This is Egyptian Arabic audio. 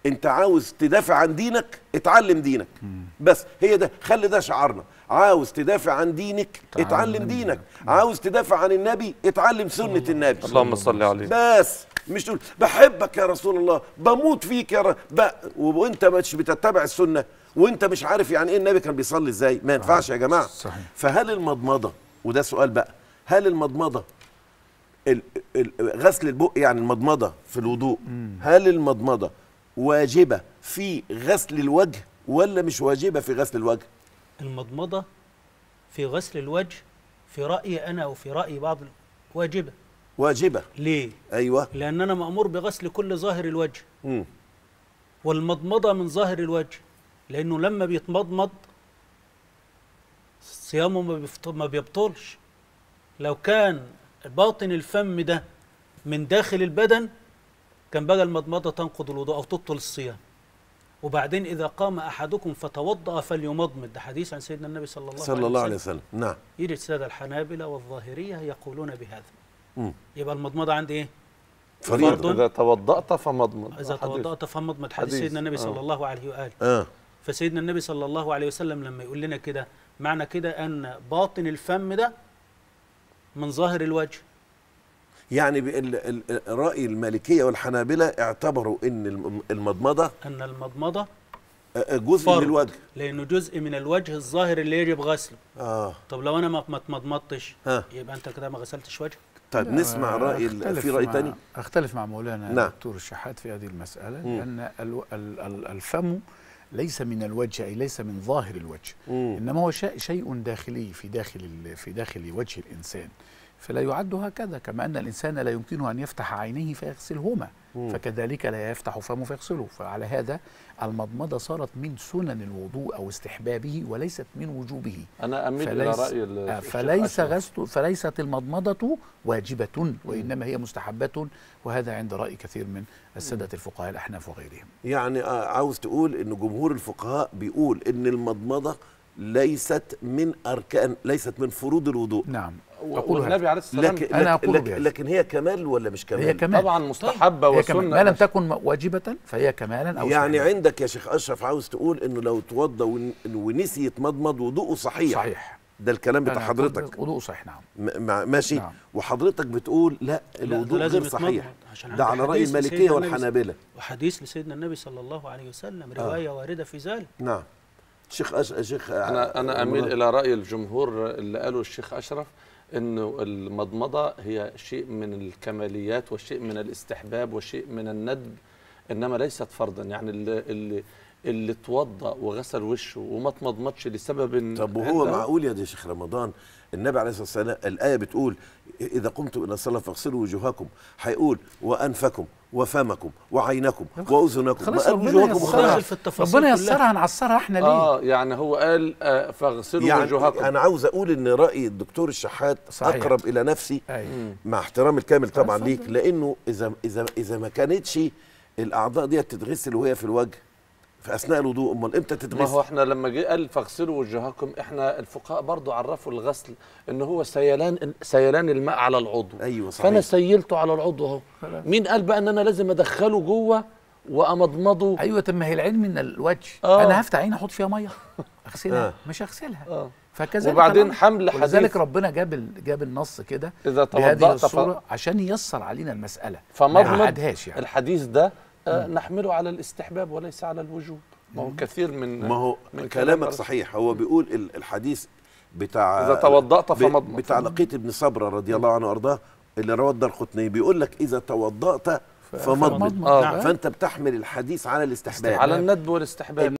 انت عاوز تدافع عن دينك اتعلم دينك بس هي ده خلي ده شعارنا عاوز تدافع عن دينك اتعلم دينك عاوز تدافع عن النبي اتعلم سنة النبي اللهم صل عليه بس مش تقول بحبك يا رسول الله بموت فيك يا ر... ب... وانت مش بتتبع السنه وانت مش عارف يعني ايه النبي كان بيصلي ازاي ما ينفعش يا جماعه صحيح. فهل المضمضه وده سؤال بقى هل المضمضه ال... ال... غسل البق يعني المضمضه في الوضوء هل المضمضه واجبه في غسل الوجه ولا مش واجبه في غسل الوجه المضمضة في غسل الوجه في رأيي أنا وفي رأي بعض ال- واجبة واجبه ليه؟ ايوه لأن أنا مأمور بغسل كل ظاهر الوجه مم. والمضمضة من ظاهر الوجه لأنه لما بيتمضمض صيامه ما بيفط- ما بيبطلش لو كان باطن الفم ده من داخل البدن كان بقى المضمضة تنقض الوضوء أو تبطل الصيام وبعدين إذا قام أحدكم فتوضأ فليمضمض ده حديث عن سيدنا النبي صلى الله, صلى الله عليه وسلم نعم يجي السادة الحنابلة والظاهرية يقولون بهذا مم. يبقى المضمضة عندي إيه؟ فريضه فرض. إذا توضأت فمضمض إذا حديث. توضأت فمضمض حديث حديث. سيدنا النبي آه. صلى الله عليه وآله اه فسيدنا النبي صلى الله عليه وسلم لما يقول لنا كده معنى كده ان باطن الفم ده من ظاهر الوجه يعني بال- ال- ال- الرأي المالكية والحنابلة اعتبروا ان الم- المضمضة ان المضمضه آه، جزء فرض من الوجه لانه جزء من الوجه الظاهر اللي يجب غسله اه طب لو انا ما ما اتمضمضتش ها. يبقى انت كده ما غسلتش وجهك طيب نسمع رأي ال- أختلف في رأي مع- تاني اختلف مع مولانا نعم. دكتور الشحات في هذه المسألة مم. لأن الو- ال- ال- الفم ليس من الوجه أي ليس من ظاهر الوجه مم. إنما هو شيء شيء داخلي في داخل ال- في داخل وجه الإنسان فلا يعد هكذا كما أن الإنسان لا يمكنه أن يفتح عينيه فيغسلهما فكذلك لا يفتح فمه فيغسله فعلى هذا المضمضة صارت من سنن الوضوء أو استحبابه وليست من وجوبه أنا أميل إلى فليس, رأي ال- آه، الشيخ فليس أشرف. غسل فليست المضمضة واجبة وإنما هي مستحبة وهذا عند رأي كثير من السادة الفقهاء الأحناف وغيرهم يعني آه، عاوز تقول ان جمهور الفقهاء بيقول ان المضمضة ليست من اركان ليست من فروض الوضوء نعم و- أقول هذا. والنبي عليه الصلاة والسلام لكن أنا لكن, أقول لكن, بهذا. لكن هي كمال ولا مش كمال هي كمال طبعا مستحبة هي كمال وسنة ما لم تكن واجبة فهي كمالا أو يعني استحبابا. عندك يا شيخ اشرف عاوز تقول انه لو توضى ون- ونسي يتمضمض وضوءه صحيح صحيح ده الكلام بتاع أنا حضرتك أقول وضوء صحيح نعم م- مع- ماشي نعم. وحضرتك بتقول لا ده الوضوء لازم غير صحيح يتمضمض عشان ده عندي على رأي حديث المالكية لسيدنا النبي والحنابلة وحديث لسيدنا النبي صلى الله عليه وسلم روايه وارده في ذلك نعم شيخ أش... شيخ أنا أنا أميل إلى رأي الجمهور اللي قاله الشيخ أشرف إنه المضمضة هي شيء من الكماليات وشيء من الاستحباب وشيء من الندب إنما ليست فرضا يعني اللي اللي اللي توضأ وغسل وشه وما تمضمضش لسبب طب وهو عنده، معقول يا دي شيخ رمضان النبي عليه الصلاه والسلام الايه بتقول اذا قمتم الى الصلاه فاغسلوا وجوهكم هيقول وانفكم وفمكم وعينكم واذنكم ما خلاص قال ربنا وجوهكم ييسرها. داخل وخلاص في التفاصيل ربنا كلها. يسرها هنعسرها احنا ليه؟ آه يعني هو قال آه فاغسلوا يعني وجوهكم انا عاوز اقول ان راي الدكتور الشحات صحيح. اقرب الى نفسي أيوة. مع احترامي الكامل طبعا اتفضل. ليك لانه اذا اذا اذا ما كانتش الاعضاء دي تتغسل وهي في الوجه في اثناء الوضوء امال امتى ما هو تتغسل احنا لما جه قال فاغسلوا وجوهكم احنا الفقهاء برضو عرفوا الغسل ان هو سيلان سيلان الماء على العضو ايوه صحيح فانا سيلته على العضو اهو مين قال بقى ان انا لازم ادخله جوه وامضمضه ايوه طب ما هي العين من الوجه آه. انا هفتح عيني احط فيها ميه اغسلها آه. مش اغسلها آه. فكذلك وبعدين الأمر. حمل حديث ولذلك ربنا جاب ال- جاب النص كده اذا بهذه توضأت ف... الصوره عشان ييسر علينا المساله ما فمضمض يعقدهاش يعني الحديث ده آه نحمله على الاستحباب وليس على الوجوب ما هو كثير من ما هو من كلام كلامك الرسول. صحيح هو بيقول ال- الحديث بتاع اذا توضأت ب- فمضمض بتاع لقيط بن صبرة رضي الله عنه وارضاه اللي رواه الدرقطني بيقول لك اذا توضأت فمضمض فمضمض. آه. فانت بتحمل الحديث على الاستحباب على الندب والاستحباب